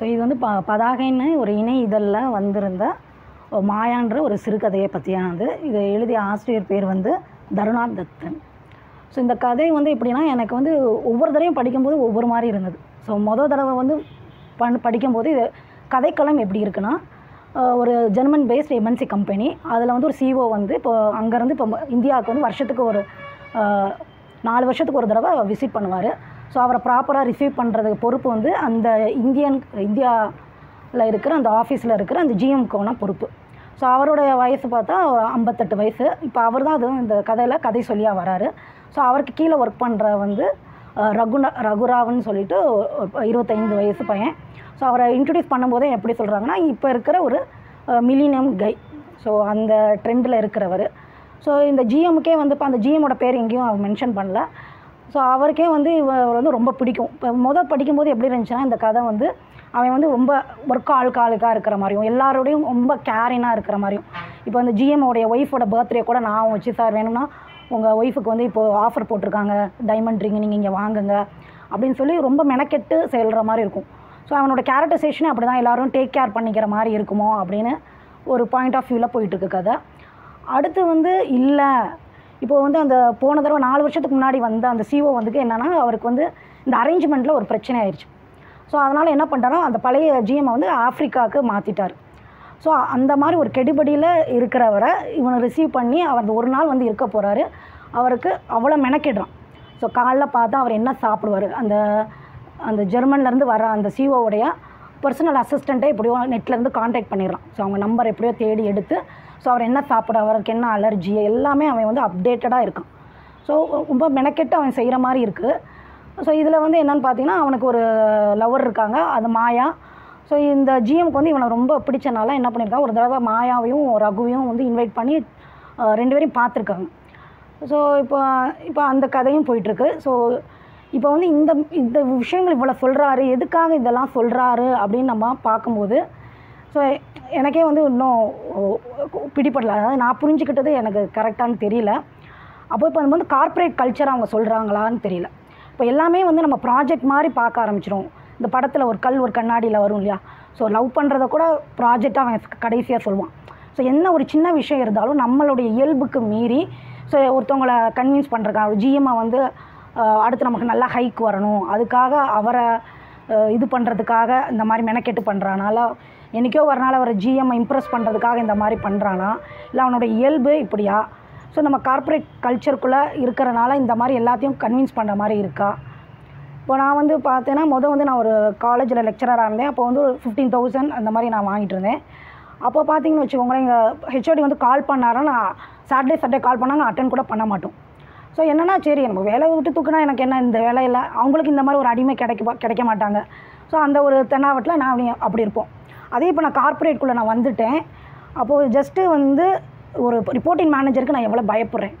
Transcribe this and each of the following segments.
so இது வந்து ப பதாகைன்னு ஒரு இணை இதழில் வந்திருந்த ஒரு மாயான்ற ஒரு சிறுகதையை பற்றியானது இதை எழுதிய ஆசிரியர் பேர் வந்து தருணாத் தத்தன் ஸோ இந்த கதை வந்து எப்படின்னா எனக்கு வந்து ஒவ்வொரு தடவையும் படிக்கும்போது ஒவ்வொரு மாதிரி இருந்தது ஸோ மொதல் தடவை வந்து பண் படிக்கும்போது இது கதைக்களம் எப்படி இருக்குன்னா அஹ், ஒரு ஜெர்மன் பேஸ்ட் எம்என்சி கம்பெனி அதில் வந்து ஒரு சிஓ வந்து இப்போ அங்கேருந்து இப்போ இந்தியாவுக்கு வந்து வருஷத்துக்கு ஒரு அஹ், நாலு வருஷத்துக்கு ஒரு தடவை விசிட் பண்ணுவார் ஸோ அவரை ப்ராப்பராக ரிசீவ் பண்ணுறதுக்கு பொறுப்பு வந்து அந்த இந்தியன் இந்தியாவில் இருக்கிற அந்த ஆஃபீஸில் இருக்கிற அந்த ஜிஎம்கோனா பொறுப்பு ஸோ அவருடைய வயசு பார்த்தா ஒரு ஐம்பத்தெட்டு வயசு இப்போ அவர் தான் அதுவும் இந்த கதையில் கதை சொல்லியாக வராரு ஸோ அவருக்கு கீழே ஒர்க் பண்ணுற வந்து அஹ், ரகுண ரகுராவ்னு சொல்லிட்டு ஒரு இருபத்தைந்து வயசு பையன் ஸோ அவரை இன்ட்ரடியூஸ் பண்ணும்போதே எப்படி சொல்கிறாங்கன்னா இப்போ இருக்கிற ஒரு மில்லினியம் கை ஸோ அந்த ட்ரெண்டில் இருக்கிறவர் ஸோ இந்த ஜிஎம்முக்கே வந்து இப்போ அந்த ஜிஎம்மோட பேர் எங்கேயும் அவர் மென்ஷன் பண்ணல ஸோ அவருக்கே வந்து இவர் வந்து ரொம்ப பிடிக்கும் இப்போ மொதல் படிக்கும்போது எப்படி இருந்துச்சுன்னா இந்த கதை வந்து அவன் வந்து ரொம்ப ஒர்க் ஆளுக்காளுக்காக இருக்கிற மாதிரியும் எல்லாரோடையும் ரொம்ப கேரிங்காக இருக்கிற மாதிரியும் இப்போ அந்த ஜிஎம்மோடைய ஒய்ஃபோட பர்த்டே கூட நான் வச்சு சார் வேணும்னா உங்கள் ஒய்ஃபுக்கு வந்து இப்போது ஆஃபர் போட்டிருக்காங்க டைமண்ட் ரிங் நீங்கள் இங்கே வாங்குங்க அப்படின்னு சொல்லி ரொம்ப மெனக்கெட்டு செயல்கிற மாதிரி இருக்கும் ஸோ அவனோட கேரக்டரைசேஷனே அப்படி தான் எல்லோரும் டேக் கேர் பண்ணிக்கிற மாதிரி இருக்குமோ அப்படின்னு ஒரு பாயிண்ட் ஆஃப் வியூவில் போயிட்டுருக்கு கதை அடுத்து வந்து இல்லை இப்போ வந்து அந்த போன தடவை நாலு வருஷத்துக்கு முன்னாடி வந்த அந்த சிஓ வந்துக்கு என்னென்னா அவருக்கு வந்து இந்த அரேஞ்ச்மெண்ட்டில் ஒரு பிரச்சனை ஆயிடுச்சு ஸோ அதனால் என்ன பண்ணிட்டாரோ அந்த பழைய ஜிஎம்மை வந்து ஆஃப்ரிக்காவுக்கு மாற்றிட்டார் ஸோ அந்த மாதிரி ஒரு கெடுபடியில் இருக்கிறவரை இவனை ரிசீவ் பண்ணி அவர் அந்த ஒரு நாள் வந்து இருக்க போகிறாரு அவருக்கு அவ்வளோ மெனக்கிடுறான் ஸோ காலைல பார்த்தா அவர் என்ன சாப்பிடுவார் அந்த அந்த ஜெர்மன்லேருந்து வர அந்த சிஓவுடைய பர்சனல் அசிஸ்டண்ட்டை எப்படியோ நெட்லேருந்து காண்டாக்ட் பண்ணிடுறான் ஸோ அவங்க நம்பர் எப்படியோ தேடி எடுத்து ஸோ அவர் என்ன சாப்பிட அவருக்கு என்ன அலர்ஜி எல்லாமே அவன் வந்து அப்டேட்டடாக இருக்கான் ஸோ ரொம்ப மெனக்கெட்டு அவன் செய்கிற மாதிரி இருக்குது ஸோ இதில் வந்து என்னென்னு பார்த்தீங்கன்னா அவனுக்கு ஒரு லவர் இருக்காங்க அது மாயா ஸோ இந்த ஜிஎம்க்கு வந்து இவனை ரொம்ப பிடிச்சனால என்ன பண்ணியிருக்கான் ஒரு தடவை மாயாவையும் ரகுவையும் வந்து இன்வைட் பண்ணி அஹ், ரெண்டு பேரையும் பார்த்துருக்காங்க ஸோ இப்போ இப்போ அந்த கதையும் போயிட்டுருக்கு ஸோ இப்போ வந்து இந்த இந்த விஷயங்கள் இவ்வளோ சொல்கிறாரு எதுக்காக இதெல்லாம் சொல்கிறாரு அப்படின்னு நம்ம பார்க்கும்போது ஸோ எனக்கே வந்து இன்னும் ஓ- பிடிபடல அதாவது நான் புரிஞ்சுக்கிட்டது எனக்கு கரெக்டானு தெரியல அப்போ இப்போ வந்து கார்ப்பரேட் கல்ச்சர் அவங்க சொல்கிறாங்களான்னு தெரியல இப்போ எல்லாமே வந்து நம்ம ப்ராஜெக்ட் மாதிரி பார்க்க ஆரம்பிச்சிடும் இந்த படத்தில் ஒரு கல் ஒரு கண்ணாடியில் வரும் இல்லையா ஸோ லவ் பண்ணுறத கூட ப்ராஜெக்டாக அவன் கடைசியாக சொல்லுவான் ஸோ என்ன ஒரு சின்ன விஷயம் இருந்தாலும் நம்மளுடைய இயல்புக்கு மீறி ஸோ ஒருத்தவங்கள கன்வின்ஸ் பண்ணுறக்காக ஜிஎம்மை வந்து அஹ், அடுத்து நமக்கு நல்லா ஹைக் வரணும் அதுக்காக அவரை அஹ், இது பண்ணுறதுக்காக இந்த மாதிரி மெனக்கெட்டு பண்ணுறானால என்றைக்கோ ஒரு நாள் அவரை ஜிஎம்மை இம்ப்ரெஸ் பண்ணுறதுக்காக இந்த மாதிரி பண்ணுறானா இல்லை அவனோட இயல்பு இப்படியா ஸோ நம்ம கார்ப்பரேட் கல்ச்சருக்குள்ளே இருக்கிறனால இந்த மாதிரி எல்லாத்தையும் கன்வின்ஸ் பண்ணுற மாதிரி இருக்கா இப்போ நான் வந்து பார்த்தேன்னா மொதல் வந்து நான் ஒரு காலேஜில் லெக்சராக இருந்தேன் அப்போ வந்து ஒரு ஃபிஃப்டீன் தௌசண்ட் அந்த மாதிரி நான் வாங்கிட்டு இருந்தேன் அப்போ பார்த்தீங்கன்னு வச்சுக்கோங்களேன் எங்கள் ஹெச்ஓடி வந்து கால் பண்ணாரா நான் சாட்டர்டே சண்டே கால் பண்ணாங்க அட்டன் கூட பண்ண மாட்டோம் ஸோ என்னன்னா சரி நம்ம வேலையை விட்டு தூக்குனா எனக்கு என்ன இந்த வேலை இல்லை அவங்களுக்கு இந்த மாதிரி ஒரு அடிமை கிடைக்க கிடைக்க மாட்டாங்க ஸோ அந்த ஒரு தென்னாவட்டில் நான் அப்படி அப்படி இருப்போம் அதே இப்போ நான் கார்ப்பரேட்குள்ளே நான் வந்துட்டேன் அப்போது ஜஸ்ட்டு வந்து ஒரு ரிப்போர்ட்டிங் மேனேஜருக்கு நான் எவ்வளோ பயப்படுறேன்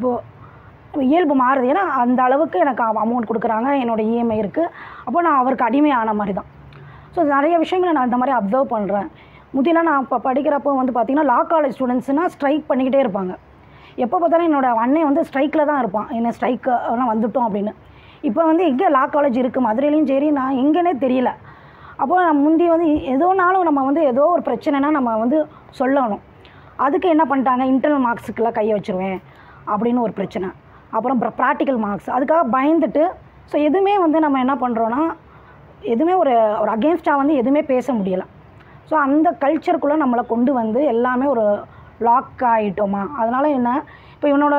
இப்போது இயல்பு மாறுது ஏன்னா அந்த அளவுக்கு எனக்கு அமௌண்ட் கொடுக்குறாங்க என்னோட இஎம்ஐ இருக்குது அப்போ நான் அவருக்கு அடிமை ஆன மாதிரி தான் ஸோ நிறைய விஷயங்களை நான் இந்த மாதிரி அப்சர்வ் பண்ணுறேன் முந்திலாம் நான் இப்போ படிக்கிறப்போ வந்து பார்த்திங்கன்னா லா காலேஜ் ஸ்டூடெண்ட்ஸ்னால் ஸ்ட்ரைக் பண்ணிக்கிட்டே இருப்பாங்க எப்போ பார்த்தாலும் என்னோட அண்ணன் வந்து ஸ்ட்ரைக்கில் தான் இருப்பான் என்ன ஸ்ட்ரைக் எல்லாம் வந்துட்டோம் அப்படின்னு இப்போ வந்து எங்கே லா காலேஜ் இருக்குது மதுரையிலையும் சரி நான் எங்கேனே தெரியல அப்போ நான் முந்தி வந்து எதோனாலும் நம்ம வந்து ஏதோ ஒரு பிரச்சனைனா நம்ம வந்து சொல்லணும் அதுக்கு என்ன பண்ணிட்டாங்க இன்டர்னல் மார்க்ஸுக்கெல்லாம் கையை வச்சுருவேன் அப்படின்னு ஒரு பிரச்சனை அப்புறம் ப்ராக்டிக்கல் மார்க்ஸ் அதுக்காக பயந்துட்டு ஸோ எதுவுமே வந்து நம்ம என்ன பண்ணுறோன்னா எதுவுமே ஒரு ஒரு அகேன்ஸ்டாக வந்து எதுவுமே பேச முடியலை ஸோ அந்த கல்ச்சருக்குள்ளே நம்மளை கொண்டு வந்து எல்லாமே ஒரு லாக் ஆகிட்டோமா அதனால் என்ன இப்போ இவனோட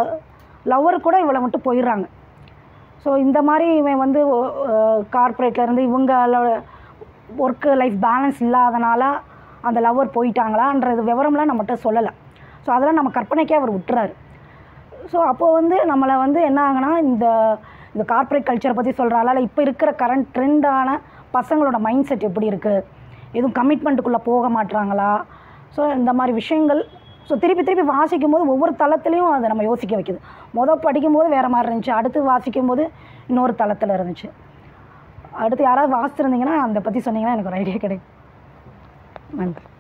லவ்வர் கூட இவளை மட்டும் போயிடுறாங்க ஸோ இந்த மாதிரி இவன் வந்து கார்ப்பரேட்ல இருந்து இவங்களோட ஒர்க்கு லைஃப் பேலன்ஸ் இல்லாதனால அந்த லவ்வர் போயிட்டாங்களான்றது விவரம்லாம் நம்மகிட்ட சொல்லலை ஸோ அதெல்லாம் நம்ம கற்பனைக்கே அவர் விட்டுறாரு ஸோ அப்போ வந்து நம்மளை வந்து என்ன ஆகுனா இந்த இந்த கார்ப்பரேட் கல்ச்சரை பற்றி சொல்கிறாளா இல்லை இப்போ இருக்கிற கரண்ட் ட்ரெண்டான பசங்களோட மைண்ட் செட் எப்படி இருக்குது எதுவும் கமிட்மெண்ட்டுக்குள்ளே போக மாட்றாங்களா ஸோ இந்த மாதிரி விஷயங்கள் ஸோ திருப்பி திருப்பி வாசிக்கும் போது ஒவ்வொரு தளத்துலேயும் அதை நம்ம யோசிக்க வைக்குது மொதல் படிக்கும்போது வேறு மாதிரி இருந்துச்சு அடுத்து வாசிக்கும் போது இன்னொரு தளத்தில் இருந்துச்சு அடுத்து யாராவது வாசிச்சிருந்தீங்கன்னா அதை பற்றி சொன்னீங்கன்னா எனக்கு ஒரு ஐடியா கிடைக்கும் நன்றி